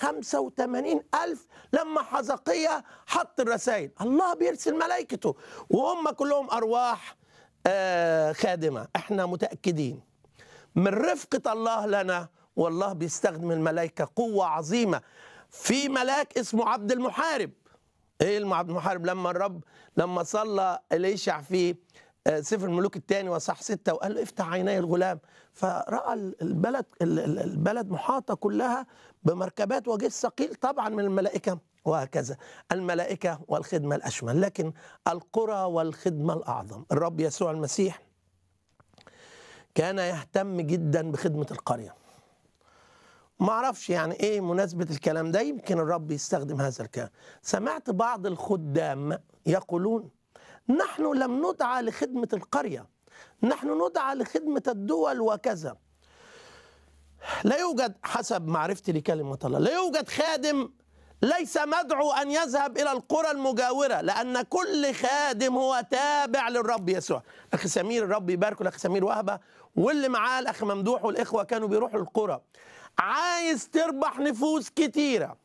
85 ألف لما حزقية حط الرسائل الله بيرسل ملائكته وهم كلهم أرواح آه، خادمة احنا متأكدين من رفقة الله لنا والله بيستخدم الملائكة قوة عظيمة في ملاك اسمه عبد المحارب ايه الم- عبد المحارب لما الرب لما صلى اليشع في آه، سفر الملوك الثاني وصح ستة وقال له افتح عيني الغلام فرأى ال- البلد ال- ال- البلد محاطة كلها بمركبات وجيش ثقيل طبعا من الملائكة وهكذا الملائكة والخدمة الأشمل لكن القرى والخدمة الأعظم الرب يسوع المسيح كان يهتم جدا بخدمة القرية ما اعرفش يعني ايه مناسبة الكلام ده يمكن الرب يستخدم هذا الكلام سمعت بعض الخدام يقولون نحن لم ندعى لخدمة القرية نحن ندعى لخدمة الدول وكذا لا يوجد حسب معرفتي لكلمة الله لا يوجد خادم ليس مدعو أن يذهب إلى القرى المجاورة لأن كل خادم هو تابع للرب يسوع أخي سمير الرب يباركه الأخ سمير وهبة واللي معاه الأخ ممدوح والإخوة كانوا بيروحوا القرى عايز تربح نفوس كتيرة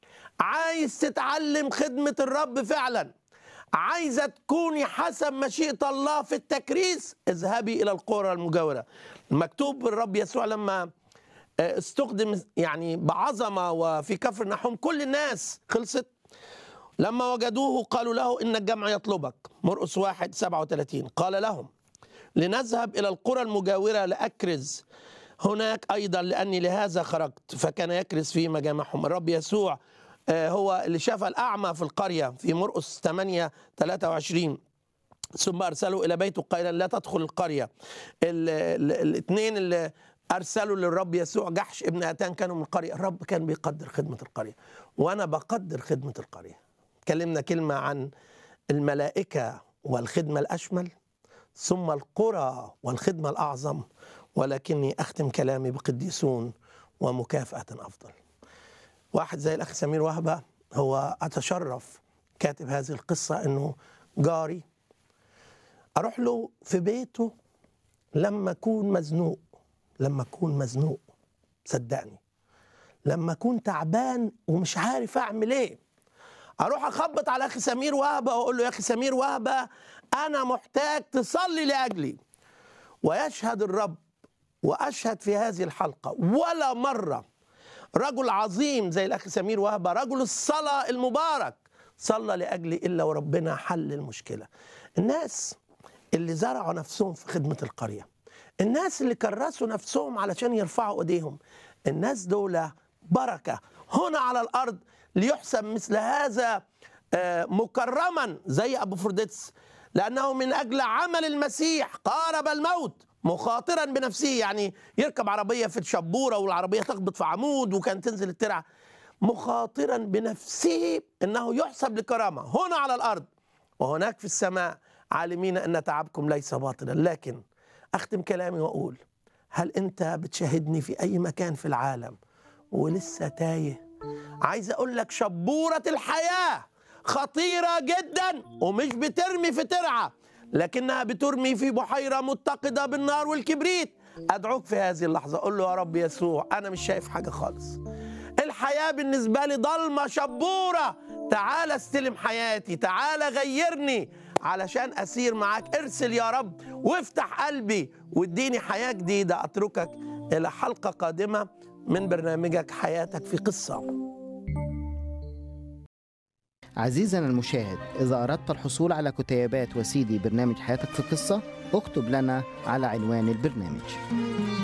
عايز تتعلم خدمة الرب فعلا عايزة تكوني حسب مشيئة الله في التكريس اذهبي إلى القرى المجاورة مكتوب الرب يسوع لما آه، استخدم يعني بعظمة وفي كفر نحوم كل الناس خلصت لما وجدوه قالوا له إن الجمع يطلبك مرقس واحد سبعة وثلاثين قال لهم لنذهب إلى القرى المجاورة لأكرز هناك أيضا لأني لهذا خرجت فكان يكرز في مجامعهم الرب يسوع آه، هو اللي شاف الأعمى في القرية في مرقس 8 23 ثم أرسلوا إلى بيته قائلا لا تدخل القرية الاثنين اللي أرسلوا للرب يسوع جحش ابن أتان كانوا من القرية الرب كان بيقدر خدمة القرية وأنا بقدر خدمة القرية كلمنا كلمة عن الملائكة والخدمة الأشمل ثم القرى والخدمة الأعظم ولكني أختم كلامي بقديسون ومكافأة أفضل واحد زي الأخ سمير وهبة هو أتشرف كاتب هذه القصة أنه جاري أروح له في بيته لما أكون مزنوق لما أكون مزنوق صدقني لما أكون تعبان ومش عارف أعمل إيه اروح اخبط على اخي سمير وهبه واقول له يا اخي سمير وهبه انا محتاج تصلي لاجلي ويشهد الرب واشهد في هذه الحلقه ولا مره رجل عظيم زي الاخ سمير وهبه رجل الصلاه المبارك صلى لاجلي الا وربنا حل المشكله الناس اللي زرعوا نفسهم في خدمه القريه الناس اللي كرسوا نفسهم علشان يرفعوا ايديهم الناس دول بركه هنا على الارض ليحسب مثل هذا آه، مكرما زي ابو فرديتس لانه من اجل عمل المسيح قارب الموت مخاطرا بنفسه يعني يركب عربيه في الشبوره والعربيه تخبط في عمود وكان تنزل الترعه مخاطرا بنفسه انه يحسب لكرامه هنا على الارض وهناك في السماء عالمين ان تعبكم ليس باطلا لكن اختم كلامي واقول هل انت بتشاهدني في اي مكان في العالم ولسه تايه عايز اقول لك شبوره الحياه خطيره جدا ومش بترمي في ترعه لكنها بترمي في بحيره متقده بالنار والكبريت ادعوك في هذه اللحظه اقول له يا رب يسوع انا مش شايف حاجه خالص الحياه بالنسبه لي ضلمه شبوره تعال استلم حياتي تعال غيرني علشان اسير معاك ارسل يا رب وافتح قلبي واديني حياه جديده اتركك الى حلقه قادمه من برنامجك حياتك في قصه عزيزنا المشاهد إذا أردت الحصول على كتيبات وسيدي برنامج حياتك في قصة اكتب لنا على عنوان البرنامج